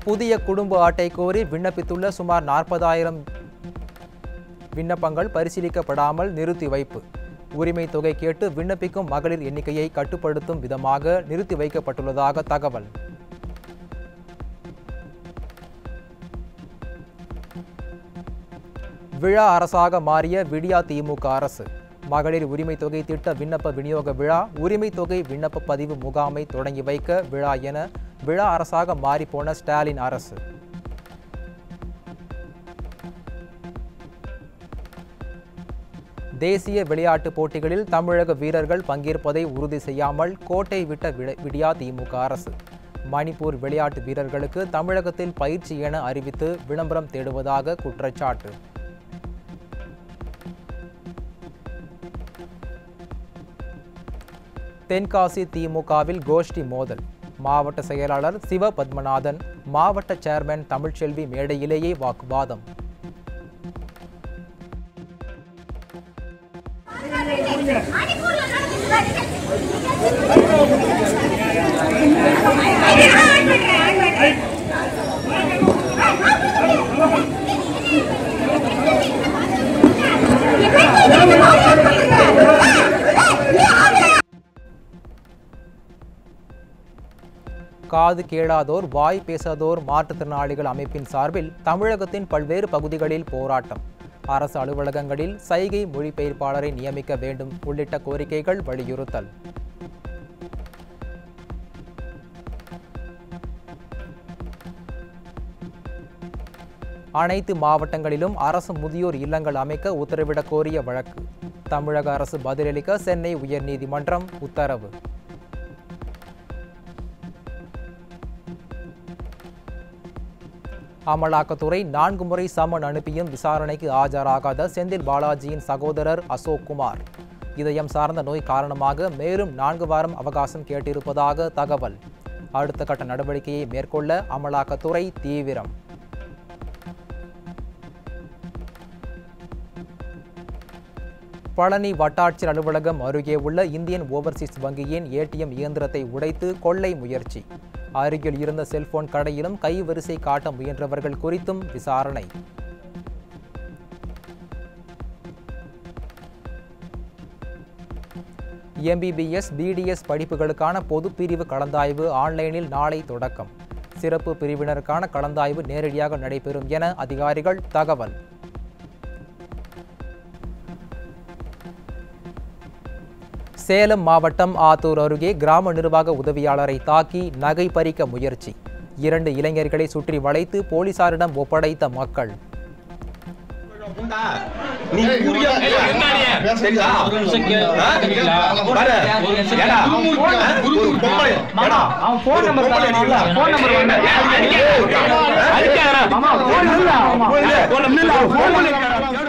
புதிய குடும்ப அட்டை கோரி விண்ணப்பித்துள்ள சுமார் நாற்பதாயிரம் விண்ணப்பங்கள் பரிசீலிக்கப்படாமல் நிறுத்தி வைப்பு உரிமை தொகை கேட்டு விண்ணப்பிக்கும் மகளிர் எண்ணிக்கையை கட்டுப்படுத்தும் விதமாக நிறுத்தி வைக்கப்பட்டுள்ளதாக தகவல் விழா அரசாக மாறிய விடியா திமுக அரசு மகளிர் உரிமை தொகை திட்ட விண்ணப்ப விநியோக விழா உரிமை தொகை விண்ணப்ப பதிவு முகாமை தொடங்கி வைக்க விழா என விழா அரசாக மாறிப்போன ஸ்டாலின் அரசு தேசிய விளையாட்டுப் போட்டிகளில் தமிழக வீரர்கள் பங்கேற்பதை உறுதி செய்யாமல் கோட்டை விட்ட விட- விடியா திமுக அரசு மணிப்பூர் விளையாட்டு வீரர்களுக்கு தமிழகத்தில் பயிற்சி என அறிவித்து விளம்பரம் தேடுவதாக குற்றச்சாட்டு தென்காசி திமுகவில் கோஷ்டி மோதல் மாவட்ட செயலாளர் சிவ பத்மநாதன் மாவட்ட சேர்மன் தமிழ்ச்செல்வி மேடையிலேயே வாக்குவாதம் காது கேளாதோர் வாய் பேசாதோர் மாற்றுத்திறனாளிகள் அமைப்பின் சார்பில் தமிழகத்தின் பல்வேறு பகுதிகளில் போராட்டம் அரசு அலுவலகங்களில் சைகை மொழிபெயர்ப்பாளரை நியமிக்க வேண்டும் உள்ளிட்ட கோரிக்கைகள் வலியுறுத்தல் அனைத்து மாவட்டங்களிலும் அரசு முதியோர் இல்லங்கள் அமைக்க உத்தரவிடக் கோரிய வழக்கு தமிழக அரசு பதிலளிக்க சென்னை உயர்நீதிமன்றம் உத்தரவு அமலாக்கத்துறை நான்கு முறை சமன் அனுப்பியும் விசாரணைக்கு ஆஜராகாத செந்தில் பாலாஜியின் சகோதரர் அசோக் குமார் இதயம் சார்ந்த நோய் காரணமாக மேலும் நான்கு வாரம் அவகாசம் கேட்டிருப்பதாக தகவல் அடுத்த கட்ட நடவடிக்கையை மேற்கொள்ள அமலாக்கத்துறை தீவிரம் பழனி வட்டாட்சியர் அலுவலகம் அருகே உள்ள இந்தியன் ஓவர்சீஸ் வங்கியின் ஏடிஎம் இயந்திரத்தை உடைத்து கொள்ளை முயற்சி அருகில் இருந்த செல்போன் கடையிலும் கைவரிசை காட்ட முயன்றவர்கள் குறித்தும் விசாரணை எம்பிபிஎஸ் பிடிஎஸ் படிப்புகளுக்கான பொதுப் பிரிவு கலந்தாய்வு ஆன்லைனில் நாளை தொடக்கம் சிறப்பு பிரிவினருக்கான கலந்தாய்வு நேரடியாக நடைபெறும் என அதிகாரிகள் தகவல் சேலம் மாவட்டம் ஆத்தூர் அருகே கிராம நிர்வாக உதவியாளரை தாக்கி நகை பறிக்க முயற்சி இரண்டு இளைஞர்களை சுற்றி வளைத்து போலீசாரிடம் ஒப்படைத்த மக்கள் நீ கூறிய சரிதா? ஆ? பாரு. ஏடா? ஆ? ஒரு பொம்பளை. ஏடா? அவன் phone ஒரு number பொம்பளை நீ தரணும்ல. இல்ல. phone number வேணும். ஏன் அடிக்காத? ஆ? அடிக்காதடா. மாமா, phone இல்ல. ஆமா. phone இல்ல. phone இல்ல. phone இல்ல.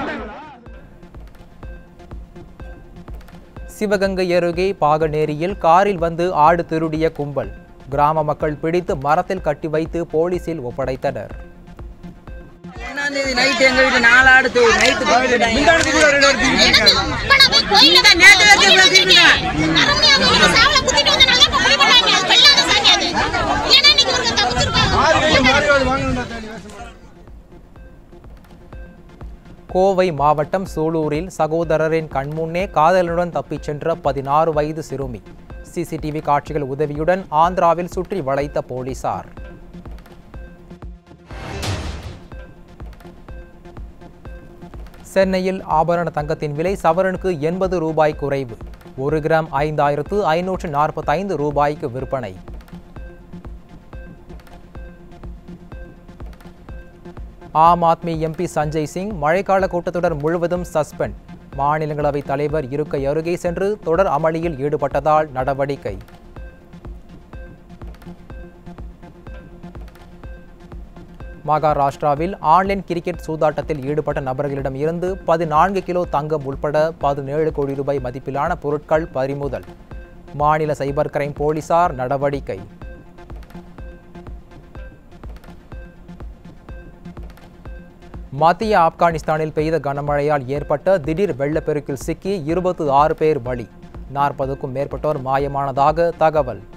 சிவகங்கை அருகே பாகநேரியில் காரில் வந்து ஆடு திருடிய கும்பல் கிராம மக்கள் பிடித்து மரத்தில் கட்டி வைத்து போலீசில் ஒப்படைத்தனர் ஒண்ணாம் தேதி நைட் எங்க வீட்டுல நாலு ஆடு தூ- நைட்டு போயிட்டாங்க. முந்தானத்து கூட ரெண்டு ஆடு தூக்கிட்டாங்க. இல்ல, நேத்து வரைக்கும் இவ்வளவு தூக்கிட்டாங்க. கோவை மாவட்டம் சூலூரில் சகோதரரின் கண்முன்னே காதலனுடன் தப்பிச் சென்ற பதினாறு வயது சிறுமி சிசிடிவி காட்சிகள் உதவியுடன் ஆந்திராவில் சுற்றி வளைத்த போலீசார் சென்னையில் ஆபரண தங்கத்தின் விலை சவரனுக்கு எண்பது ரூபாய் குறைவு ஒரு கிராம் ஐந்தாயிரத்து ஐநூற்று நாற்பத்தைந்து ரூபாய்க்கு விற்பனை ஆம் ஆத்மி எம்பி சஞ்சய் சிங் மழைக்கால கூட்டத்தொடர் முழுவதும் சஸ்பெண்ட் மாநிலங்களவை தலைவர் இருக்கை அருகே சென்று தொடர் அமளியில் ஈடுபட்டதால் நடவடிக்கை மகாராஷ்டிராவில் ஆன்லைன் கிரிக்கெட் சூதாட்டத்தில் ஈடுபட்ட நபர்களிடம் இருந்து பதினான்கு கிலோ தங்கம் உட்பட பதினேழு கோடி ரூபாய் மதிப்பிலான பொருட்கள் பறிமுதல் மாநில சைபர் கிரைம் போலீசார் நடவடிக்கை மத்திய ஆப்கானிஸ்தானில் பெய்த கனமழையால் ஏற்பட்ட திடீர் வெள்ளப்பெருக்கில் சிக்கி இருபத்து ஆறு பேர் பலி நாற்பதுக்கும் மேற்பட்டோர் மாயமானதாக தகவல்